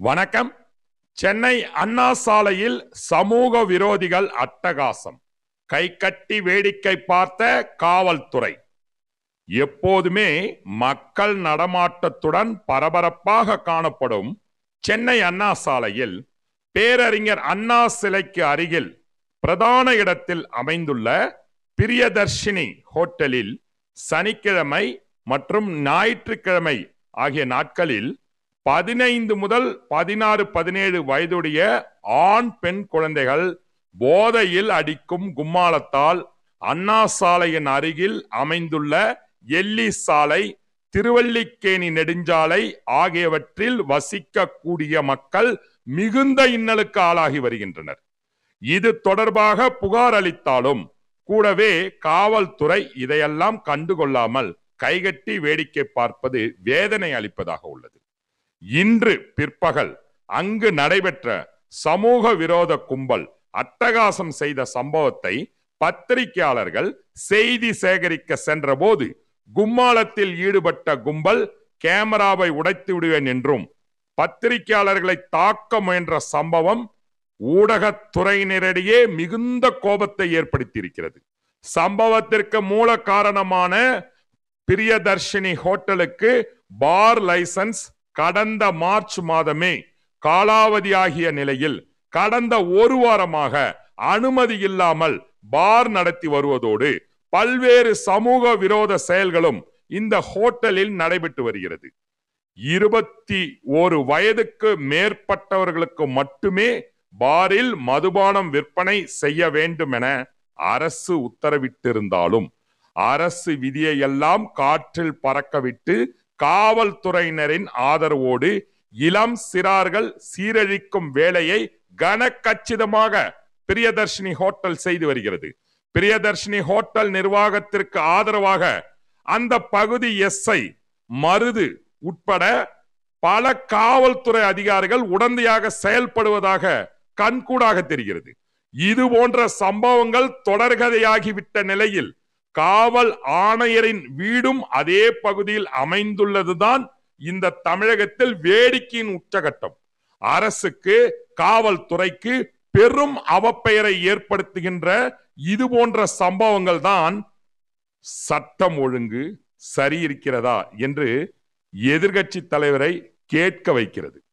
வணக்கம் சென்னை அண்ணா சாலையில் சமூக விரோதிகள் அட்டகாசம் கை கட்டி வேடிக்கை பார்த்த காவல்துறை எப்போதுமே மக்கள் நடமாட்டத்துடன் பரபரப்பாக காணப்படும் சென்னை அண்ணா சாலையில் பேரறிஞர் அண்ணா சிலைக்கு அருகில் பிரதான இடத்தில் அமைந்துள்ள பிரியதர்ஷினி ஹோட்டலில் சனிக்கிழமை மற்றும் ஞாயிற்றுக்கிழமை ஆகிய நாட்களில் பதினைந்து முதல் பதினாறு பதினேழு வயதுடைய ஆண் பெண் குழந்தைகள் போதையில் அடிக்கும் கும்மாளத்தால் அண்ணா சாலையின் அருகில் அமைந்துள்ள எல்லி சாலை திருவல்லிக்கேணி நெடுஞ்சாலை ஆகியவற்றில் வசிக்கக்கூடிய மக்கள் மிகுந்த இன்னலுக்கு ஆளாகி வருகின்றனர் இது தொடர்பாக புகார் அளித்தாலும் கூடவே காவல்துறை இதையெல்லாம் கண்டுகொள்ளாமல் கைகட்டி வேடிக்கை பார்ப்பது வேதனை அளிப்பதாக உள்ளது இன்று பிற்பகல் அங்கு நடைபெற்ற சமூக விரோத கும்பல் அட்டகாசம் செய்த சம்பவத்தை பத்திரிகையாளர்கள் செய்தி சேகரிக்க சென்றபோது கும்மாளத்தில் ஈடுபட்ட கும்பல் கேமராவை உடைத்து விடுவேன் என்றும் பத்திரிகையாளர்களை தாக்க முயன்ற சம்பவம் ஊடகத்துறையினரிடையே மிகுந்த கோபத்தை ஏற்படுத்தியிருக்கிறது சம்பவத்திற்கு மூல காரணமான பிரியதர்ஷினி ஹோட்டலுக்கு பார் லைசன்ஸ் கடந்த மார்ச் மாதமே காலாவதியாகிய நிலையில் கடந்த ஒரு வாரமாக அனுமதி இல்லாமல் பார் நடத்தி வருவதோடு பல்வேறு சமூக விரோத செயல்களும் இந்த ஹோட்டலில் நடைபெற்று வருகிறது இருபத்தி ஒரு வயதுக்கு மேற்பட்டவர்களுக்கு மட்டுமே பாரில் மதுபானம் விற்பனை செய்ய வேண்டும் என அரசு உத்தரவிட்டிருந்தாலும் அரசு விதியை எல்லாம் காற்றில் பறக்கவிட்டு காவல்துறையினரின் ஆதரவோடு இளம் சிறார்கள் சீரழிக்கும் வேலையை கனக்கச்சிதமாக பிரியதர்ஷினி ஹோட்டல் செய்து வருகிறது பிரியதர்ஷினி ஹோட்டல் நிர்வாகத்திற்கு ஆதரவாக அந்த பகுதி எஸ்ஐ மருது உட்பட பல காவல்துறை அதிகாரிகள் உடந்தையாக செயல்படுவதாக கண்கூடாக தெரிகிறது இது போன்ற சம்பவங்கள் தொடர்கதையாகிவிட்ட நிலையில் காவல் ஆணையரின் வீடும் அதே பகுதியில் அமைந்துள்ளதுதான் இந்த தமிழகத்தில் வேடிக்கையின் உச்சகட்டம் அரசுக்கு காவல்துறைக்கு பெரும் அவப்பெயரை ஏற்படுத்துகின்ற இது போன்ற சம்பவங்கள் தான் சட்டம் ஒழுங்கு சரி இருக்கிறதா என்று எதிர்கட்சி தலைவரை கேட்க வைக்கிறது